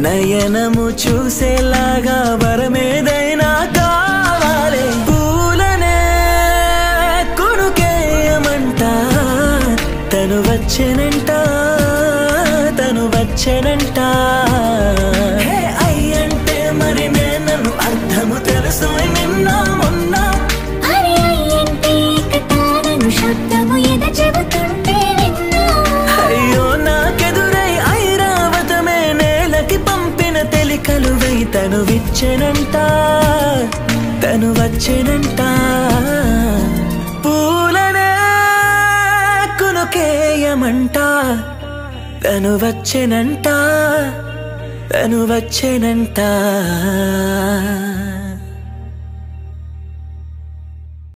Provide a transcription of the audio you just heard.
నయనము చూసేలాగా వరమేదైనా కావాలి పూలనే కొనుకేయమంట తను వచ్చెనంట తను వచ్చెనంట హే, అయ్యంటే మరి నేను అర్థము తెలుసు నిన్న మొన్న అరే అయ్యంటే కటాలను శబ్దము ఎద చెబుతుంటే విన్నా అయ్యో నాకెదురై ఐరావతమే నేలకి పంపిన తెలికలువై తను విచ్చెనంట తను వచ్చెనంట పూలనే కునుకేయమంట తను వచ్చెనంట తను వచ్చెనంట